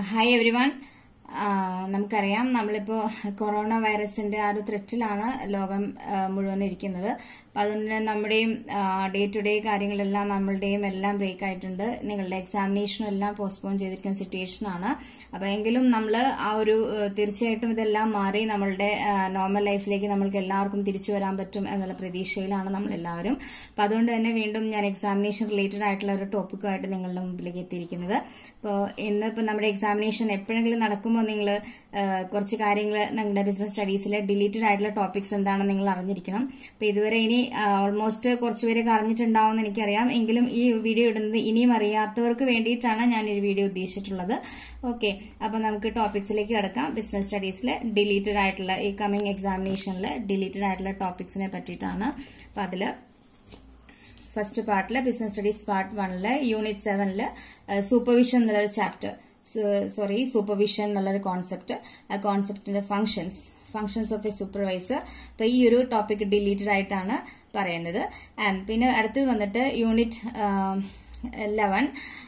hi every one നമുക്കറിയാം നമ്മളിപ്പോ corona വൈറസിന്റെ ആ ഒരു ത്രെറ്റിലാണ് ലോകം ആ, മുഴുവൻ ഇരിക്കുന്നത് അപ്പൊ അതുകൊണ്ട് തന്നെ നമ്മുടെയും ഡേ ടു ഡേ കാര്യങ്ങളെല്ലാം നമ്മളുടെയും എല്ലാം ബ്രേക്ക് ആയിട്ടുണ്ട് നിങ്ങളുടെ എക്സാമിനേഷനും എല്ലാം പോസ്റ്റ്പോൺ ചെയ്തിരിക്കുന്ന സിറ്റുവേഷൻ ആണ് അപ്പൊ എങ്കിലും നമ്മൾ ആ ഒരു ആ, തീർച്ചയായിട്ടും ഇതെല്ലാം മാറി നമ്മളുടെ നോർമൽ ലൈഫിലേക്ക് നമ്മൾക്ക് എല്ലാവർക്കും തിരിച്ചു വരാൻ പറ്റും എന്നുള്ള പ്രതീക്ഷയിലാണ് നമ്മൾ എല്ലാവരും അപ്പൊ അതുകൊണ്ട് തന്നെ വീണ്ടും ഞാൻ എക്സാമിനേഷൻ റിലേറ്റഡ് ആയിട്ടുള്ള ഒരു ടോപ്പിക്കുമായിട്ട് നിങ്ങളുടെ മുമ്പിലേക്ക് എത്തിയിരിക്കുന്നത് അപ്പോൾ ഇന്ന് ഇപ്പൊ നമ്മുടെ എക്സാമിനേഷൻ എപ്പോഴെങ്കിലും നടക്കുമ്പോൾ നിങ്ങൾ കുറച്ച് കാര്യങ്ങൾ നിങ്ങളുടെ ബിസിനസ് സ്റ്റഡീസിൽ ഡിലീറ്റഡ് ആയിട്ടുള്ള ടോപ്പിക്സ് എന്താണെന്ന് നിങ്ങൾ അറിഞ്ഞിരിക്കണം അപ്പൊ ഇതുവരെ ഇനി ഓൾമോസ്റ്റ് കുറച്ചുപേരൊക്കെ അറിഞ്ഞിട്ടുണ്ടാവും എന്ന് എനിക്കറിയാം എങ്കിലും ഈ വീഡിയോ ഇടുന്നത് ഇനിയും അറിയാത്തവർക്ക് വേണ്ടിയിട്ടാണ് ഞാൻ ഈ വീഡിയോ ഉദ്ദേശിച്ചിട്ടുള്ളത് ഓക്കെ അപ്പൊ നമുക്ക് ടോപ്പിക്സിലേക്ക് കിടക്കാം ബിസിനസ് സ്റ്റഡീസിൽ ഡിലീറ്റഡ് ആയിട്ടുള്ള ഈ കമ്മിങ് എക്സാമിനേഷനിൽ ഡിലീറ്റഡ് ആയിട്ടുള്ള ടോപ്പിക്സിനെ പറ്റിയിട്ടാണ് അപ്പൊ അതില് ഫസ്റ്റ് പാർട്ടില് ബിസിനസ് സ്റ്റഡീസ് പാർട്ട് വണ്ണില് യൂണിറ്റ് സെവനില് സൂപ്പർവിഷൻ എന്നുള്ളൊരു ചാപ്റ്റർ സോറി സൂപ്പർവിഷൻ എന്നുള്ളൊരു കോൺസെപ്റ്റ് ആ കോൺസെപ്റ്റിന്റെ functions functions of a supervisor അപ്പൊ ഈ ഒരു ടോപ്പിക് ഡിലീറ്റഡ് ആയിട്ടാണ് പറയുന്നത് ആൻഡ് പിന്നെ അടുത്തത് വന്നിട്ട് യൂണിറ്റ് ലെവൻ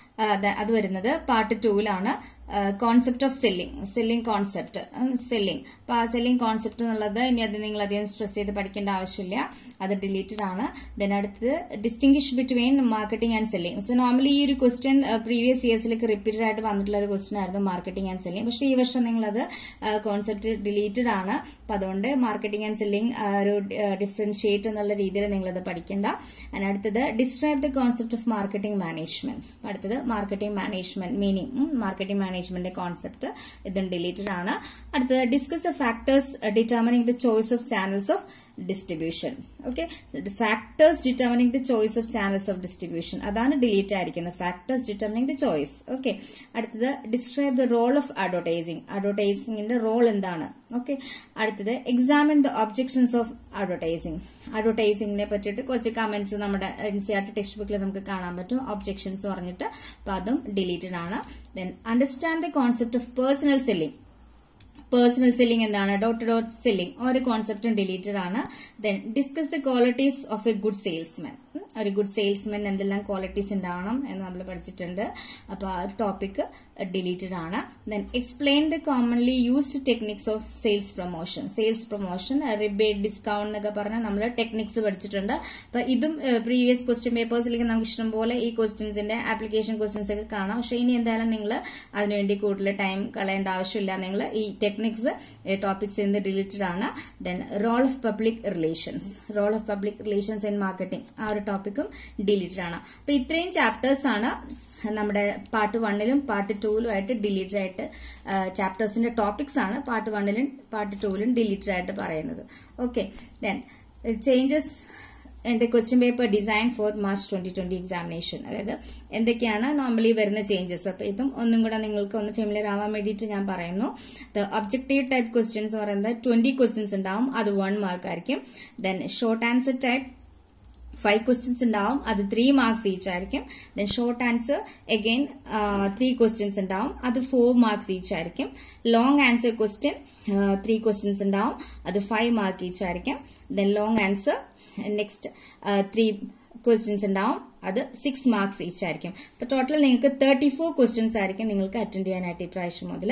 അത് വരുന്നത് പാർട്ട് ടൂവിലാണ് concept of selling selling concept selling അപ്പൊ ആ സെല്ലിംഗ് കോൺസെപ്റ്റ് എന്നുള്ളത് ഇനി അത് നിങ്ങൾ അധികം സ്ട്രെസ് ചെയ്ത് പഠിക്കേണ്ട ആവശ്യമില്ല അത് ഡിലീറ്റഡ് ആണ് ദെൻ അടുത്തത് distinguish between marketing and selling so normally ഈ ഒരു ക്വസ്റ്റ്യൻ പ്രീവിയസ് ഇയേഴ്സിലേക്ക് റിപ്പീറ്റഡ് ആയിട്ട് വന്നിട്ടുള്ള ഒരു ക്വസ്റ്റ്യൻ ആയിരുന്നു മാർക്കറ്റിംഗ് ആൻഡ് സെല്ലിംഗ് പക്ഷേ ഈ വർഷം നിങ്ങൾ അത് കോൺസെപ്റ്റ് ഡിലീറ്റഡ് ആണ് അപ്പൊ അതുകൊണ്ട് മാർക്കറ്റിംഗ് ആൻഡ് സെല്ലിംഗ് ഒരു ഡിഫറൻഷിയേറ്റ് എന്നുള്ള രീതിയിൽ നിങ്ങൾ അത് പഠിക്കേണ്ട And അടുത്തത് describe the concept of marketing management അടുത്തത് marketing management meaning marketing management concept ഇതും ഡിലീറ്റഡ് ആണ് അടുത്തത് discuss the factors determining the choice of channels of distribution okay factors determining the choice of channels of distribution അതാണ് delete ആയിരിക്കുന്നത് factors determining the choice okay അടുത്തത് describe the role of advertising അഡ്വർടൈസിംഗിന്റെ role എന്താണ് okay അടുത്തത് examine the objections of advertising അഡ്വർടൈസിംഗിനെ പറ്റിയിട്ട് കുറച്ച് comments നമ്മുടെ N C R T text ബുക്കിൽ നമുക്ക് കാണാൻ പറ്റും ഒബ്ജെക്ഷൻസ് പറഞ്ഞിട്ട് അപ്പൊ അതും ഡിലീറ്റഡ് ആണ് then understand the concept of personal selling personal selling എന്താണ് ഡോട്ട് ഡോട്ട് സെല്ലിംഗ് ഒരു കോൺസെപ്റ്റും ഡിലീറ്റഡ് ആണ് then discuss the qualities of a good salesman ഒരു ഗുഡ് സെയിൽസ്മാൻ എന്തെല്ലാം ക്വാളിറ്റീസ് ഉണ്ടാവണം എന്ന് നമ്മൾ പഠിച്ചിട്ടുണ്ട് അപ്പൊ ആ ഒരു ടോപ്പിക് ഡിലീറ്റഡ് ആണ് then explain the commonly used techniques of sales promotion sales promotion rebate discount എന്നൊക്കെ പറഞ്ഞ് നമ്മൾ ടെക്നിക്സ് പഠിച്ചിട്ടുണ്ട് അപ്പൊ ഇതും പ്രീവിയസ് ക്വസ്റ്റ്യൻ പേപ്പേഴ്സിലേക്ക് നമുക്ക് ഇഷ്ടംപോലെ ഈ ക്വസ്റ്റ്യൻസിന്റെ ആപ്ലിക്കേഷൻ ക്വസ്റ്റ്യൻസ് ഒക്കെ കാണാം പക്ഷെ ഇനി എന്തായാലും നിങ്ങൾ അതിനുവേണ്ടി കൂടുതൽ ടൈം കളയേണ്ട ആവശ്യമില്ല നിങ്ങൾ ഈ ടെക്നിക്സ് ടോപ്പിക്സ് ഇന്ന് ഡിലീറ്റഡ് ആണ് then role of public relations role of public relations in marketing ആ ഒരു ടോപ്പിക്കും ഡിലീറ്റഡ് ആണ് അപ്പൊ ഇത്രയും ചാപ്റ്റേഴ്സ് ആണ് നമ്മുടെ പാർട്ട് വണ്ണിലും പാർട്ട് ടൂവിലും ആയിട്ട് ഡിലീറ്റഡ് ആയിട്ട് ചാപ്റ്റേഴ്സിന്റെ ടോപ്പിക്സ് ആണ് പാർട്ട് വണ്ണിലും പാർട്ട് ടൂവിലും ഡിലീറ്റഡ് ആയിട്ട് പറയുന്നത് ഓക്കെ ദെൻ ചേഞ്ചസ് എന്റെ question paper design for March twenty twenty examination അതായത് എന്തൊക്കെയാണ് നോർമലി വരുന്ന ചേഞ്ചസ് അപ്പൊ ഇതും ഒന്നും കൂടെ നിങ്ങൾക്ക് ഒന്ന് ഫെമിലിയർ ആവാൻ വേണ്ടിയിട്ട് ഞാൻ പറയുന്നു ഒബ്ജക്റ്റീവ് ടൈപ്പ് ക്വസ്റ്റ്യൻസ് പറയുന്നത് ട്വന്റി ക്വസ്റ്റ്യൻസ് ഉണ്ടാവും അത് വൺ മാർക്ക് ആയിരിക്കും then short answer type five questions ഉണ്ടാവും അത് ത്രീ മാർക്സ് ഈച്ച് ആയിരിക്കും then short answer again three questions ഉണ്ടാവും അത് ഫോർ മാർക്സ് ഈച്ച് ആയിരിക്കും long answer question three questions ഉണ്ടാവും അത് ഫൈവ് മാർക്ക് ഈച്ച് ആയിരിക്കും then long answer next three questions ഉണ്ടാവും അത് സിക്സ് മാർക്സ് ഈച്ച് ആയിരിക്കും അപ്പൊ ടോട്ടൽ നിങ്ങൾക്ക് തേർട്ടി ഫോർ ക്വസ്റ്റ്യൻസ് ആയിരിക്കും നിങ്ങൾക്ക് അറ്റൻഡ് ചെയ്യാനായിട്ട് ഈ പ്രാവശ്യം മുതൽ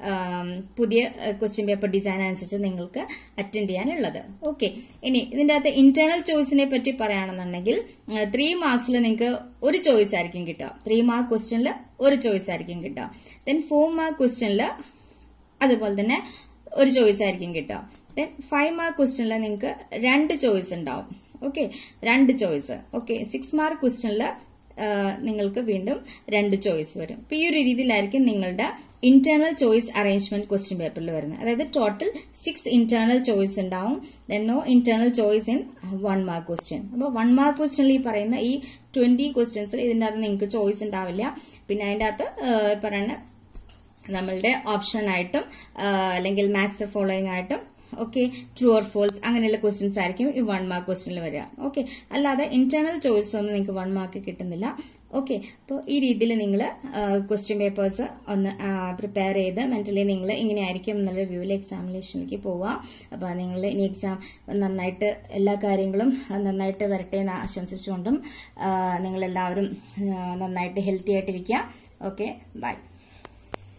പുതിയ ക്വസ്റ്റ്യൻ പേപ്പർ ഡിസൈൻ അനുസരിച്ച് നിങ്ങൾക്ക് അറ്റൻഡ് ചെയ്യാനുള്ളത് ഓക്കെ ഇനി ഇതിന്റെ അകത്ത് ഇന്റേണൽ ചോയ്സിനെ പറ്റി പറയുകയാണെന്നുണ്ടെങ്കിൽ ത്രീ മാർക്സിൽ നിങ്ങൾക്ക് ഒരു ചോയ്സ് ആയിരിക്കും കിട്ടുക ത്രീ മാർക്ക് ക്വസ്റ്റ്യനിൽ ഒരു ചോയ്സ് ആയിരിക്കും കിട്ടുക ദെൻ ഫോർ മാർക്ക് ക്വസ്റ്റ്യനിൽ അതുപോലെ തന്നെ ഒരു ചോയ്സ് ആയിരിക്കും കിട്ടുക ദെൻ ഫൈവ് മാർക്ക് ക്വസ്റ്റ്യനിൽ നിങ്ങൾക്ക് രണ്ട് ചോയ്സ് ഉണ്ടാവും ഓക്കെ രണ്ട് ചോയ്സ് ഓക്കെ സിക്സ് മാർക്ക് ക്വസ്റ്റ്യനിൽ നിങ്ങൾക്ക് വീണ്ടും രണ്ട് ചോയ്സ് വരും അപ്പൊ ഈ ഒരു രീതിയിലായിരിക്കും നിങ്ങളുടെ ഇന്റേണൽ ചോയ്സ് അറേഞ്ച്മെന്റ് ക്വസ്റ്റ്യൻ പേപ്പറിൽ വരുന്നത് അതായത് ടോട്ടൽ സിക്സ് ഇന്റേണൽ ചോയ്സ് ഉണ്ടാവും then no internal choice in one mark question അപ്പോൾ വൺ മാർക്ക് ക്വസ്റ്റ്യനിൽ ഈ പറയുന്ന ഈ ട്വന്റി ക്വസ്റ്റ്യൻസിൽ ഇതിന്റെ അകത്ത് നിങ്ങൾക്ക് ചോയ്സ് ഉണ്ടാവില്ല പിന്നെ അതിന്റെ അകത്ത് പറയുന്ന നമ്മളുടെ ഓപ്ഷൻ ആയിട്ടും അല്ലെങ്കിൽ മാത്സ് ഫോളോയിങ് ആയിട്ടും ഓക്കെ ട്രൂ ഓർ ഫോൾസ് അങ്ങനെയുള്ള ക്വസ്റ്റ്യൻസ് ആയിരിക്കും ഈ വൺ മാർക്ക് ക്വസ്റ്റ്യനിൽ വരിക ഓക്കെ അല്ലാതെ ഇന്റേണൽ ചോയ്സ് ഒന്നും നിങ്ങൾക്ക് വൺ മാർക്ക് കിട്ടുന്നില്ല ഓക്കെ അപ്പോൾ ഈ രീതിയിൽ നിങ്ങൾ ക്വസ്റ്റ്യൻ പേപ്പേഴ്സ് ഒന്ന് പ്രിപ്പയർ ചെയ്ത് മെന്റലി നിങ്ങൾ ഇങ്ങനെ ആയിരിക്കും എന്നുള്ള വ്യൂവിൽ എക്സാമിനേഷനിലേക്ക് പോവുക അപ്പോൾ നിങ്ങൾ ഇനി എക്സാം നന്നായിട്ട് എല്ലാ കാര്യങ്ങളും നന്നായിട്ട് വരട്ടെ എന്ന് ആശംസിച്ചുകൊണ്ടും നിങ്ങളെല്ലാവരും നന്നായിട്ട് ഹെൽത്തി ആയിട്ടിരിക്കുക ഓക്കെ ബൈ